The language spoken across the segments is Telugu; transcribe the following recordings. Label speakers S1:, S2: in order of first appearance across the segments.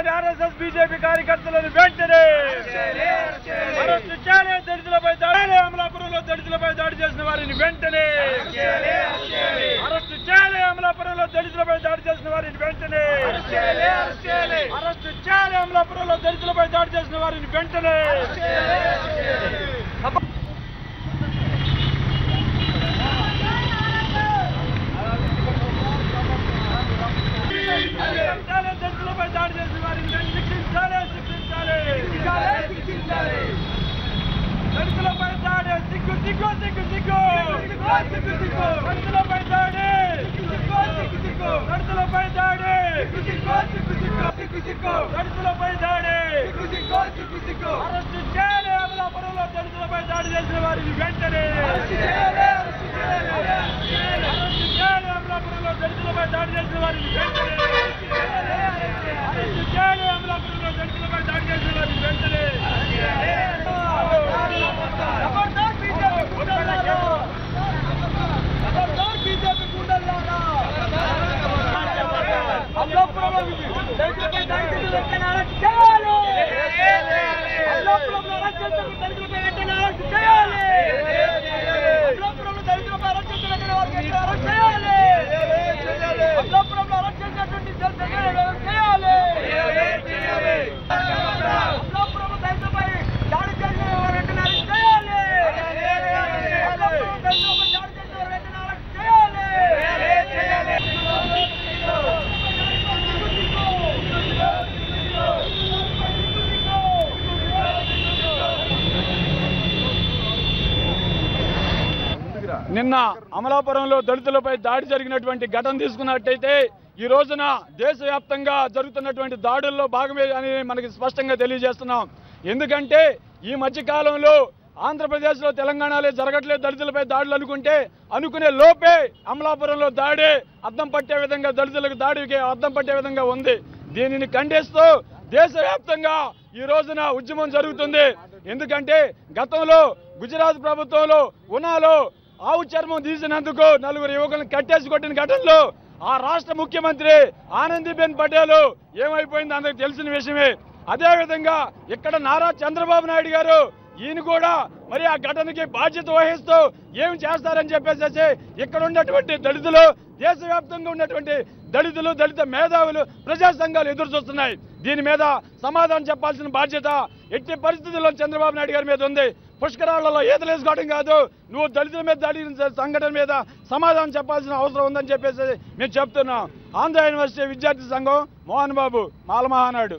S1: చేయాలి ఆర్ఎస్ఎస్ బీజేపీ కార్యకర్తలను వెంటనే అరెస్టు చేయాలి దళితులపై దాడి అమలాపురంలో దళితులపై దాడి చేసిన వారిని వెంటనే అరెస్టు చేయాలి అమలాపురంలో దళితులపై దాడి చేసిన వారిని వెంటనే అరెస్టు చేయాలి అమలాపురంలో దళితులపై దాడి చేసిన వారిని వెంటనే శిక్షించాలి, దళితులపై దాడి చేసిన వారిని శిక్షించాలి శిక్షించాలి దళితులపై దాడి సిగ్గు సిగ్గు సిగ్గు సిగ్గు దళితులపై దాడి దళితులపై దాడి దళితులపై దాడి అరెస్టు చేయాలి అమలాపురంలో దళితులపై దాడి చేసిన వారిని వెంటనే అరెస్టు చేయాలి అమలాపురంలో దళితులపై దాడి చేసిన వారిని వెంటనే అరెస్టు చేయాలి అమలాపురంలో దళితులపై దాడి చేసిన వారిని వెంటనే ఖబర్దార్ బీజేపీ గుండెల్లారా ఖబర్దార్ బీజేపీ గుండెల్లారా అమలాపురంలో దళితులపై దాడి చేసిన వెంటనే అరెస్టు చేయాలి అమలాపురంలో అరెస్ట్ చేసిన దళితులపై వెంటనే అరెస్ట్ చేయాలి అమలాపురంలో దళితులపై అరెస్ట్ చేసిన వెంటనే వారికి వెంటనే అరెస్ట్ చేయాలి అమలాపురంలో అరెస్ట్ చేసినటువంటి దళితులను అరెస్ట్ చేయాలి అమలాపురంలో దళితులపై దాడి చేసిన వారు వెంటనే అరెస్ట్ చేయాలి అమలాపురంలో దళితులపై దాడి చేసిన వారు వెంటనే అరెస్ట్ నిన్న అమలాపురంలో దళితులపై దాడి జరిగినటువంటి ఘటన తీసుకున్నట్టయితే ఈ రోజున దేశవ్యాప్తంగా జరుగుతున్నటువంటి దాడుల్లో భాగమే అని మనకి స్పష్టంగా తెలియజేస్తున్నాం ఎందుకంటే ఈ మధ్య కాలంలో ఆంధ్రప్రదేశ్లో తెలంగాణలో జరగట్లేదు దళితులపై దాడులు అనుకుంటే అనుకునే లోపే అమలాపురంలో దాడి అద్దం పట్టే విధంగా దళితులకు దాడికి అద్దం పట్టే విధంగా ఉంది దీనిని ఖండిస్తూ దేశవ్యాప్తంగా ఈ రోజున ఉద్యమం జరుగుతుంది ఎందుకంటే గతంలో గుజరాత్ ప్రభుత్వంలో ఉనాలో ఆవు చర్మం తీసినందుకు నలుగురు యువకులను కట్టేసి కొట్టిన ఘటనలో ఆ రాష్ట్ర ముఖ్యమంత్రి ఆనందీబెన్ పటేల్ ఏమైపోయింది అందరికి తెలిసిన విషయమే అదే విధంగా ఇక్కడ నారా చంద్రబాబు నాయుడు గారు ఈయన కూడా మరి ఆ ఘటనకి బాధ్యత వహిస్తూ ఏం చేస్తారని చెప్పేసి ఇక్కడ ఉన్నటువంటి దళితులు దేశవ్యాప్తంగా ఉన్నటువంటి దళితులు దళిత మేధావులు ప్రజా సంఘాలు ఎదురు చూస్తున్నాయి దీని మీద సమాధానం చెప్పాల్సిన బాధ్యత ఎట్టి పరిస్థితుల్లో చంద్రబాబు నాయుడు గారి మీద ఉంది పుష్కరాలలో ఈతలు వేసుకోవడం కాదు నువ్వు దళితుల మీద దాడి సంఘటన మీద సమాధానం చెప్పాల్సిన అవసరం ఉందని చెప్పేసి మేము చెప్తున్నాం ఆంధ్ర యూనివర్సిటీ విద్యార్థి సంఘం మోహన్ బాబు మాలమహానాడు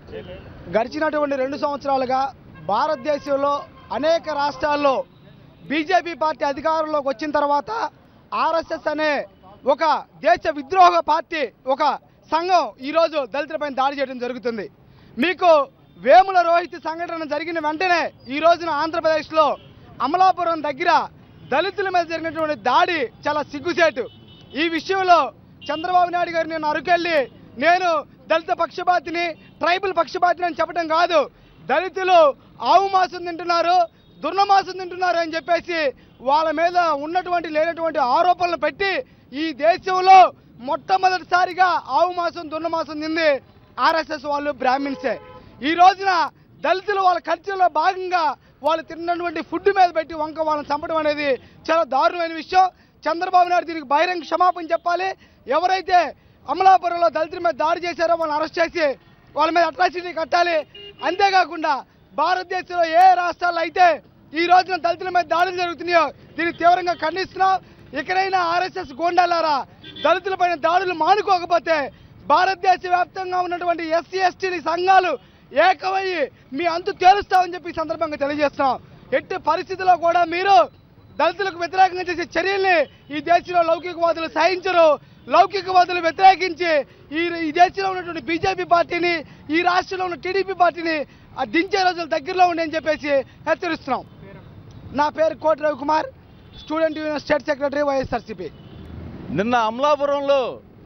S2: గడిచినటువంటి రెండు సంవత్సరాలుగా భారతదేశంలో అనేక రాష్ట్రాల్లో బీజేపీ పార్టీ అధికారంలోకి వచ్చిన తర్వాత ఆర్ఎస్ఎస్ అనే ఒక దేశ విద్రోహ పార్టీ ఒక సంఘం ఈరోజు దళితులపై దాడి చేయడం జరుగుతుంది మీకు వేముల రోహిత్ సంఘటన జరిగిన వెంటనే ఈ రోజున ఆంధ్రప్రదేశ్లో అమలాపురం దగ్గర దళితుల మీద జరిగినటువంటి దాడి చాలా సిగ్గుసేటు ఈ విషయంలో చంద్రబాబు నాయుడు గారు నేను అరుకెళ్ళి నేను దళిత పక్షపాతిని ట్రైబల్ పక్షపాతిని అని చెప్పడం కాదు దళితులు ఆవు మాంసం తింటున్నారు దుర్న మాంసం తింటున్నారు అని చెప్పేసి వాళ్ళ మీద ఉన్నటువంటి లేనటువంటి ఆరోపణలు పెట్టి ఈ దేశంలో మొట్టమొదటిసారిగా ఆవు మాంసం దున్న మాంసం తింది ఆర్ఎస్ఎస్ వాళ్ళు బ్రాహ్మిన్సే ఈ రోజున దళితులు వాళ్ళ కల్చర్లో భాగంగా వాళ్ళు తిన్నటువంటి ఫుడ్ మీద పెట్టి వంక వాళ్ళని చంపడం అనేది చాలా దారుణమైన విషయం చంద్రబాబు నాయుడు దీనికి బహిరంగ క్షమాపణ చెప్పాలి ఎవరైతే అమలాపురంలో దళితుల మీద దాడి చేశారో వాళ్ళని అరెస్ట్ చేసి వాళ్ళ మీద అట్రాసిటీ కట్టాలి అంతేకాకుండా భారతదేశంలో ఏ రాష్ట్రాల్లో అయితే ఈ రోజున దళితుల మీద దాడులు జరుగుతున్నాయో దీన్ని తీవ్రంగా ఖండిస్తున్నాం ఇకనైనా ఆర్ఎస్ఎస్ గోండాలారా దళితులపైన దాడులు మానుకోకపోతే భారతదేశ వ్యాప్తంగా ఉన్నటువంటి ఎస్సీ ఎస్టీ సంఘాలు ఏకమయ్యి మీ అంతు తేలుస్తామని చెప్పి ఈ సందర్భంగా తెలియజేస్తున్నాం ఎట్టి పరిస్థితుల్లో కూడా మీరు దళితులకు వ్యతిరేకంగా చేసే చర్యల్ని ఈ దేశంలో లౌకికవాదులు సహించరు లౌకికవాదులు వ్యతిరేకించి ఈ ఈ దేశంలో ఉన్నటువంటి బీజేపీ పార్టీని ఈ రాష్ట్రంలో ఉన్న టీడీపీ పార్టీని ఆ దించే రోజులు దగ్గరలో ఉండని చెప్పేసి హెచ్చరిస్తున్నాం నా పేరు Koti Ravikumar student union state secretary YSRCP
S3: నిన్న అమలాపురంలో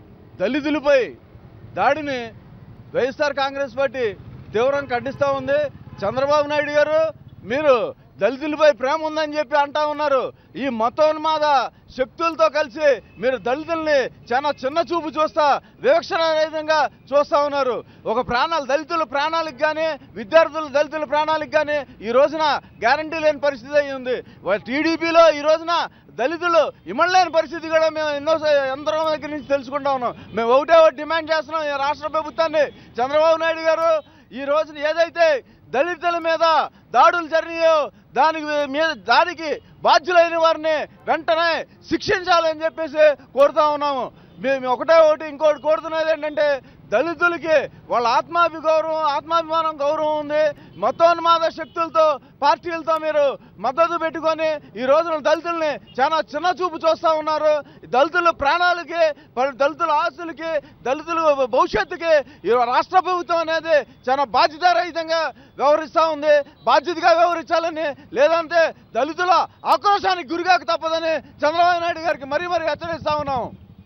S3: దళితులపై దాడిని వైఎస్ఆర్ కాంగ్రెస్ పార్టీ తీవ్రంగా ఖండిస్తూ ఉంది చంద్రబాబు నాయుడు గారు మీరు దళితులపై ప్రేమ ఉందని చెప్పి అంటా ఉన్నారు ఈ మతోన్మాద శక్తులతో కలిసి మీరు దళితుల్ని చాలా చిన్న చూపు చూస్తా వివక్షణ రహితంగా చూస్తా ఉన్నారు ఒక ప్రాణాలు దళితుల ప్రాణాలకు కానీ విద్యార్థుల దళితుల ప్రాణాలకు కానీ ఈ రోజున గ్యారంటీ లేని పరిస్థితి అయి ఉంది టీడీపీలో ఈ రోజున దళితులు ఇమ్మలేని పరిస్థితి కూడా మేము ఎన్నో ఎందరో దగ్గర నుంచి తెలుసుకుంటా ఉన్నాం మేము ఒకటే ఒకటి డిమాండ్ చేస్తున్నాం ఈ రాష్ట్ర ప్రభుత్వాన్ని చంద్రబాబు నాయుడు గారు ఈ రోజున ఏదైతే దళితుల మీద దాడులు జరిగాయో దానికి మీద దానికి బాధ్యులైన వారిని వెంటనే శిక్షించాలని చెప్పేసి కోరుతా ఉన్నాము మేము ఒకటే ఒకటి ఇంకోటి కోరుతున్నది ఏంటంటే దళితులకి వాళ్ళ ఆత్మాభి గౌరవం ఆత్మాభిమానం గౌరవం ఉంది మతోన్మాద శక్తులతో పార్టీలతో మీరు మద్దతు పెట్టుకొని ఈ రోజున దళితుల్ని చాలా చిన్న చూపు చూస్తూ ఉన్నారు దళితుల ప్రాణాలకి పలు దళితుల ఆస్తులకి దళితుల భవిష్యత్తుకి ఈ రాష్ట్ర ప్రభుత్వం అనేది చాలా బాధ్యతారహితంగా వ్యవహరిస్తూ ఉంది బాధ్యతగా వ్యవహరించాలని లేదంటే దళితుల ఆక్రోశానికి గురిగాక తప్పదని చంద్రబాబు నాయుడు గారికి మరీ మరీ హెచ్చరిస్తా ఉన్నాం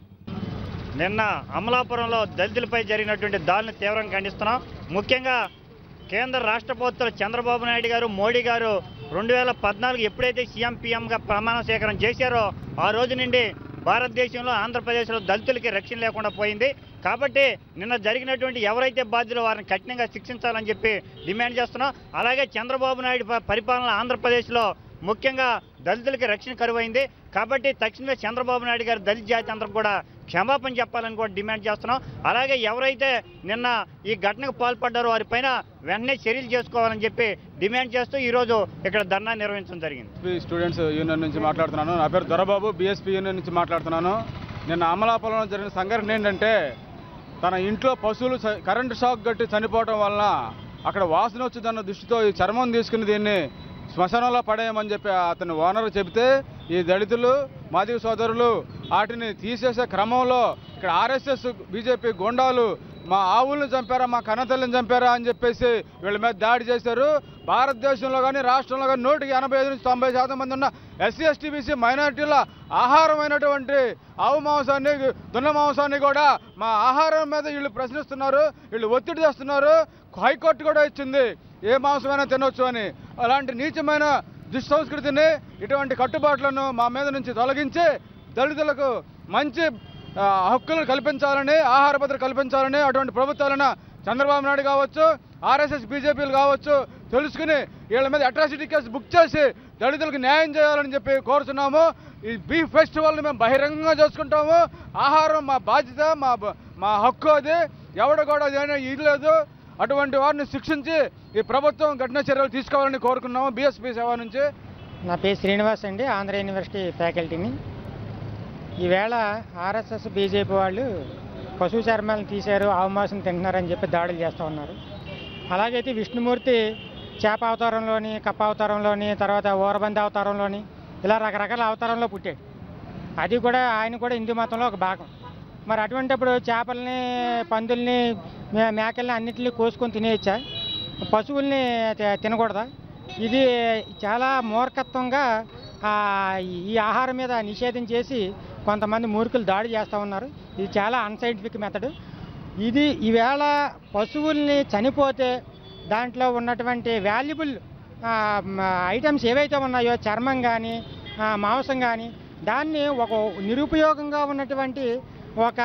S4: నిన్న అమలాపురంలో దళితులపై జరిగినటువంటి దాడిని తీవ్రంగా ఖండిస్తున్నాం ముఖ్యంగా కేంద్ర రాష్ట్ర ప్రభుత్వాలు చంద్రబాబు నాయుడు గారు మోడీ గారు రెండు వేల పద్నాలుగు ఎప్పుడైతే సీఎం పీఎంగా ప్రమాణ స్వీకారం చేశారో ఆ రోజు నుండి భారతదేశంలో ఆంధ్రప్రదేశ్లో దళితులకి రక్షణ లేకుండా పోయింది కాబట్టి నిన్న జరిగినటువంటి ఎవరైతే బాధ్యులు వారిని కఠినంగా శిక్షించాలని చెప్పి డిమాండ్ చేస్తున్నాం అలాగే చంద్రబాబు నాయుడు ప- పరిపాలన ఆంధ్రప్రదేశ్లో ముఖ్యంగా దళితులకి రక్షణ కరువైంది కాబట్టి తక్షణమే చంద్రబాబు నాయుడు గారు దళిత జాతి అందరికి కూడా క్షమాపణ చెప్పాలని కూడా డిమాండ్ చేస్తున్నాం అలాగే ఎవరైతే నిన్న ఈ ఘటనకు పాల్పడ్డారో వారిపైన వెంటనే చర్యలు చేసుకోవాలని చెప్పి డిమాండ్ చేస్తూ ఈరోజు ఇక్కడ ధర్నా నిర్వహించడం జరిగింది
S1: బీఎస్పీ స్టూడెంట్స్ యూనియన్ నుంచి మాట్లాడుతున్నాను నా పేరు దొరబాబు బీఎస్పీ యూనియన్ నుంచి మాట్లాడుతున్నాను నిన్న అమలాపురంలో జరిగిన సంఘటన ఏంటంటే తన ఇంట్లో పశువులు చ- కరెంటు షాక్ కట్టి చనిపోవటం వలన అక్కడ వాసన వచ్చిందన్న దృష్టితో ఈ చర్మం తీసుకుని దీన్ని శ్మశానంలో పడేయమని చెప్పి అతని ఓనర్ చెబితే ఈ దళితులు మాదిగ సోదరులు వాటిని తీసేసే క్రమంలో ఇక్కడ ఆర్ఎస్ఎస్ బీజేపీ గోండాలు మా ఆవులను చంపారా మా కన్నతల్లిని చంపారా అని చెప్పేసి వీళ్ళ మీద దాడి చేశారు భారతదేశంలో కానీ రాష్ట్రంలో కానీ నూటికి ఎనభై ఐదు నుంచి తొంభై శాతం మంది ఉన్న ఎస్సీ ఎస్టీ బీసీ మైనారిటీల ఆహారమైనటువంటి ఆవు మాంసాన్ని దున్న మాంసాన్ని కూడా మా ఆహారం మీద వీళ్ళు ప్రశ్నిస్తున్నారు వీళ్ళు ఒత్తిడి చేస్తున్నారు హైకోర్టు కూడా ఇచ్చింది ఏ మాంసమైనా తినొచ్చు అని అలాంటి నీచమైన దుస్సంస్కృతిని ఇటువంటి కట్టుబాట్లను మా మీద నుంచి తొలగించి దళితులకు మంచి ఆ, హక్కులను కల్పించాలని ఆహార భద్రత కల్పించాలని అటువంటి ప్రభుత్వాలైన చంద్రబాబు నాయుడు కావచ్చు ఆర్ఎస్ఎస్ బీజేపీలు కావచ్చు తెలుసుకుని వీళ్ళ మీద అట్రాసిటీ కేసు బుక్ చేసి దళితులకు న్యాయం చేయాలని చెప్పి కోరుతున్నాము ఈ బీఫ్ ఫెస్టివల్ని మేము బహిరంగంగా చేసుకుంటాము ఆహారం మా బాధ్యత మా బ- మా హక్కు అది ఎవడు కూడా అదేనా ఇవ్వలేదు అటువంటి వారిని శిక్షించి ఈ ప్రభుత్వం కఠిన చర్యలు తీసుకోవాలని కోరుకున్నాము బీఎస్పీ సేవ నుంచి
S5: నా పేరు శ్రీనివాస్ అండి ఆంధ్ర యూనివర్సిటీ ఫ్యాకల్టీని ఈవేళ ఆర్ఎస్ఎస్ బీజేపీ వాళ్ళు పశువు చర్మాలను తీశారు ఆవు మాంసం తింటున్నారని చెప్పి దాడులు చేస్తూ ఉన్నారు అలాగైతే విష్ణుమూర్తి చేప అవతారంలోని కప్ప అవతారంలోని తర్వాత ఓరబంది అవతారంలోని ఇలా రకరకాల అవతారంలో పుట్టాడు అది కూడా ఆయన కూడా హిందూ మతంలో ఒక భాగం మరి అటువంటిప్పుడు చేపల్ని పందుల్ని మే- మేకల్ని అన్నింటినీ కోసుకొని తినేయచ్చా పశువుల్ని తి- తినకూడదా ఇది చాలా మూర్ఖత్వంగా ఆ, ఈ ఆహారం మీద నిషేధం చేసి కొంతమంది మూర్ఖులు దాడి చేస్తూ ఉన్నారు ఇది చాలా అన్సైంటిఫిక్ మెథడ్ ఇది ఈవేళ పశువుల్ని చనిపోతే దాంట్లో ఉన్నటువంటి వాల్యుబుల్ ఐటమ్స్ ఏవైతే ఉన్నాయో చర్మం కానీ మాంసం కానీ దాన్ని ఒక నిరుపయోగంగా ఉన్నటువంటి ఒక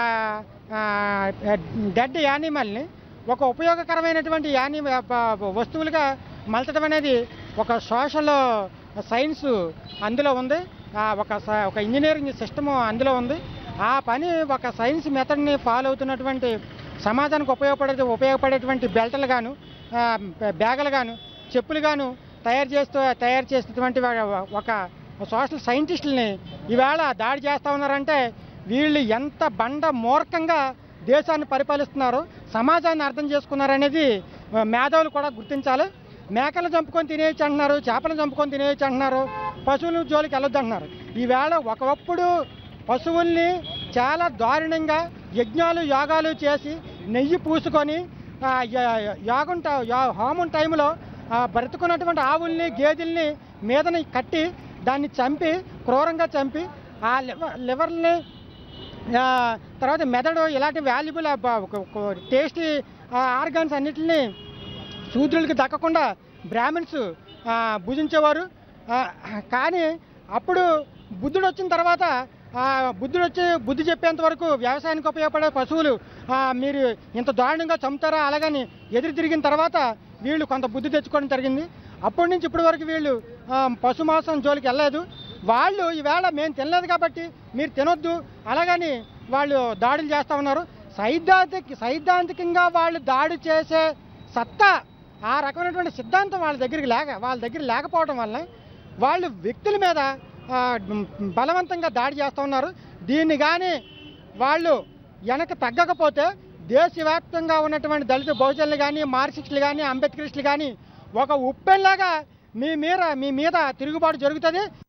S5: డెడ్ యానిమల్ని ఒక ఉపయోగకరమైనటువంటి యాని ప- వస్తువులుగా మలచడం అనేది ఒక సోషల్ సైన్స్ అందులో ఉంది ఆ ఒక స- ఒక ఇంజనీరింగ్ సిస్టమ్ అందులో ఉంది ఆ పని ఒక సైన్స్ మెథడ్ని ఫాలో అవుతున్నటువంటి సమాజానికి ఉపయోగపడే ఉపయోగపడేటువంటి బెల్టలు గాను ఆ, బ్యాగులు గాను చెప్పులు గాను తయారు చేస్తూ తయారు చేసేటువంటి ఒక- ఒక సోషల్ సైంటిస్టులని ఈవేళ దాడి చేస్తూ ఉన్నారంటే వీళ్ళు ఎంత బండ మూర్ఖంగా దేశాన్ని పరిపాలిస్తున్నారో సమాజాన్ని అర్థం చేసుకున్నారనేది ఆ, మేధావులు కూడా గుర్తించాలి మేకలు చంపుకొని తినేయచ్చు అంటున్నారు చేపలు చంపుకొని తినేయచ్చు అంటున్నారు పశువుల జోలికి వెళ్ళొద్దు అంటున్నారు ఈవేళ ఒకప్పుడు పశువుల్ని చాలా దారుణంగా యజ్ఞాలు యాగాలు చేసి నెయ్యి పూసుకొని ఆ, యా- యాగం టై- యా- హోమం టైంలో ఆ, బ్రతుకున్నటువంటి ఆవుల్ని గేదెల్ని మీదని కట్టి దాన్ని చంపి క్రూరంగా చంపి ఆ లివర్ లివర్ని ఆ, తర్వాత మెదడు ఇలాంటి వాల్యుబుల్ టేస్టీ ఆర్గాన్స్ అన్నిటిని శూద్రులకి దక్కకుండా బ్రాహ్మిన్స్ ఆ, భుజించేవారు ఆ, కానీ అప్పుడు బుద్ధుడు వచ్చిన తర్వాత ఆ, బుద్ధుడు వచ్చి బుద్ధి చెప్పేంత వరకు వ్యవసాయానికి ఉపయోగపడే పశువులు ఆ, మీరు ఇంత దారుణంగా చంపుతారా అలాగని ఎదురు తిరిగిన తర్వాత వీళ్ళు కొంత బుద్ధి తెచ్చుకోవడం జరిగింది అప్పటి నుంచి ఇప్పటి వరకు వీళ్ళు ఆ, పశు మాంసం జోలికి వెళ్ళలేదు వాళ్ళు ఈవేళ మేము తినలేదు కాబట్టి మీరు తినొద్దు అలాగని వాళ్ళు దాడులు చేస్తూ ఉన్నారు సైద్ధాంతిక సైద్ధాంతికంగా వాళ్ళు దాడి చేసే సత్తా ఆ రకమైనటువంటి సిద్ధాంతం వాళ్ళ దగ్గరికి లేక వాళ్ళ దగ్గర లేకపోవడం వల్ల వాళ్ళు వ్యక్తుల మీద ఆ, బలవంతంగా దాడి చేస్తూ ఉన్నారు దీన్ని కానీ వాళ్ళు వెనక తగ్గకపోతే దేశవ్యాప్తంగా ఉన్నటువంటి దళిత బహుజనులు కానీ మార్క్సిస్టులు కానీ అంబేద్కరిస్టులు కానీ ఒక ఉప్పెన్లాగా మీ మీద మీ మీద తిరుగుబాటు జరుగుతుంది